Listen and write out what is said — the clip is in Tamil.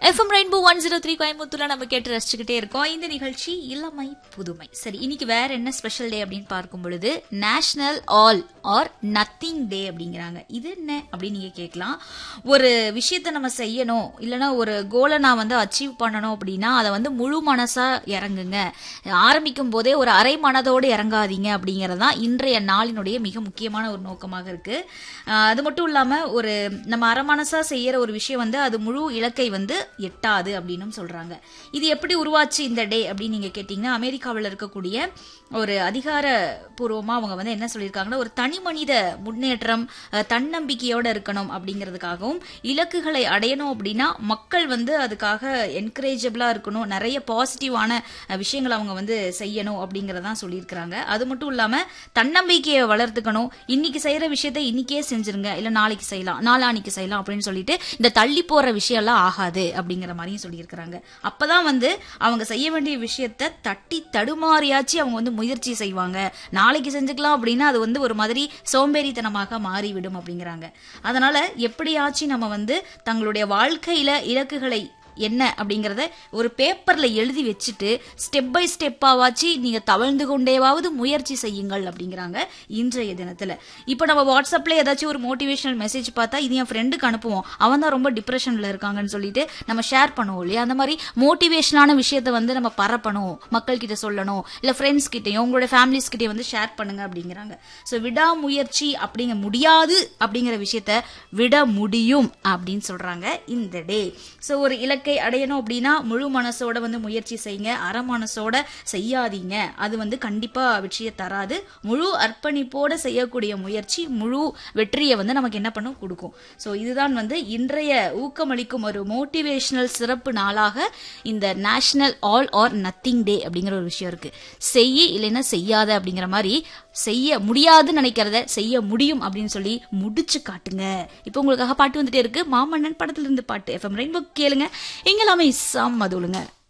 FM rainbow one zero three கோயம்புத்தூர்ல நம்ம கேட்டு ரசிச்சுக்கிட்டே இருக்கோம் இந்த நிகழ்ச்சி இளமை புதுமை சரி இன்னைக்கு வேற என்ன ஸ்பெஷல் டே அப்படின்னு பார்க்கும் பொழுது national all or nothing day அப்படிங்கிறாங்க இது என்ன அப்படின்னு நீங்க கேட்கலாம் ஒரு விஷயத்த நம்ம செய்யணும் இல்லைன்னா ஒரு கோலை நான் வந்து அச்சீவ் பண்ணணும் அப்படின்னா அதை வந்து முழு மனசா இறங்குங்க ஆரம்பிக்கும் போதே ஒரு அரை மனதோடு இறங்காதீங்க அப்படிங்கறது தான் இன்றைய நாளினுடைய மிக முக்கியமான ஒரு நோக்கமாக இருக்கு ஆஹ் அது மட்டும் இல்லாம ஒரு நம்ம அரை மனசா செய்யற ஒரு விஷயம் வந்து அது முழு இலக்கை வந்து எட்டாது அப்படின்னு சொல்றாங்க இது எப்படி உருவாச்சு இந்த டே அப்படின்னு நீங்க கேட்டீங்கன்னா அமெரிக்காவில் இருக்கக்கூடிய ஒரு அதிகாரப்பூர்வமா அவங்க வந்து என்ன சொல்லியிருக்காங்கன்னா ஒரு தனி மனித முன்னேற்றம் அஹ், தன்னம்பிக்கையோட இருக்கணும் அப்படிங்கிறதுக்காகவும் இலக்குகளை அடையணும் அப்படின்னா மக்கள் வந்து அதுக்காக என்கரேஜபிளா இருக்கணும் நிறைய பாசிட்டிவான அஹ், விஷயங்களை அவங்க வந்து செய்யணும் அப்படிங்கறதான் சொல்லியிருக்கிறாங்க அது மட்டும் இல்லாம தன்னம்பிக்கையை வளர்த்துக்கணும் இன்னைக்கு செய்யற விஷயத்த இன்னைக்கே செஞ்சிருங்க இல்ல நாளைக்கு செய்யலாம் நாளானிக்கு செய்யலாம் அப்படின்னு சொல்லிட்டு இந்த தள்ளி போற விஷயம் எல்லாம் ஆகாது அப்படிங்கிற மாதிரியும் சொல்லியிருக்கிறாங்க அப்பதான் வந்து அவங்க செய்ய வேண்டிய விஷயத்த தட்டி தடுமாறியாச்சு அவங்க வந்து முயற்சி செய்வாங்க நாளைக்கு செஞ்சுக்கலாம் அப்படின்னா அது வந்து ஒரு மாதிரி சோம்பேறித்தனமாக மாறிவிடும் அப்படிங்கிறாங்க அதனால எப்படியாச்சும் நம்ம வந்து தங்களுடைய வாழ்க்கையில இலக்குகளை என்ன அப்படிங்கறத ஒரு பேப்பர்ல எழுதி வச்சுட்டு ஸ்டெப் பை ஸ்டெப்பாவாச்சு நீங்க தவழ்ந்து கொண்டேவாவது முயற்சி செய்யுங்கள் அப்படிங்கிறாங்க இன்றைய தினத்துல இப்போ நம்ம வாட்ஸ்அப்ல ஏதாச்சும் ஒரு மோட்டிவேஷனல் மெசேஜ் பார்த்தா இது என் ஃப்ரெண்டுக்கு அனுப்புவோம் அவன் தான் ரொம்ப டிப்ரெஷன்ல இருக்காங்கன்னு சொல்லிட்டு நம்ம ஷேர் பண்ணுவோம் இல்லையா அந்த மாதிரி மோட்டிவேஷனான விஷயத்த வந்து நம்ம பரப்பணும் மக்கள் கிட்ட சொல்லணும் இல்ல ஃப்ரெண்ட்ஸ் கிட்டயும் உங்களோட ஃபேமிலிஸ் கிட்டயும் வந்து ஷேர் பண்ணுங்க அப்படிங்கிறாங்க ஸோ விடாமுயற்சி அப்படிங்க முடியாது அப்படிங்கிற விஷயத்த விட முடியும் அப்படின்னு சொல்றாங்க இந்த டே ஸோ ஒரு இலக்கை அடையணும் அப்படின்னா முழு மனசோட வந்து முயற்சி செய்யுங்க அரை மனசோட செய்யாதீங்க அது வந்து கண்டிப்பா வெற்றியை தராது முழு அர்ப்பணிப்போட செய்யக்கூடிய முயற்சி முழு வெற்றியை வந்து நமக்கு என்ன பண்ணும் கொடுக்கும் ஸோ இதுதான் வந்து இன்றைய ஊக்கமளிக்கும் ஒரு மோட்டிவேஷனல் சிறப்பு நாளாக இந்த national all or nothing day அப்படிங்கிற ஒரு விஷயம் இருக்கு செய்ய இல்லைன்னா செய்யாத அப்படிங்கிற மாதிரி செய்ய முடியாதுன்னு நினைக்கிறத செய்ய முடியும் அப்படின்னு சொல்லி முடிச்சு காட்டுங்க இப்போ உங்களுக்காக பாட்டு வந்துட்டே இருக்கு மாமன்னன் படத்துல இருந்து பாட்டு எஃப்எம் ரெயின்போ கேளுங்க எங்கெல்லாமே செம்ம அதுலுங்க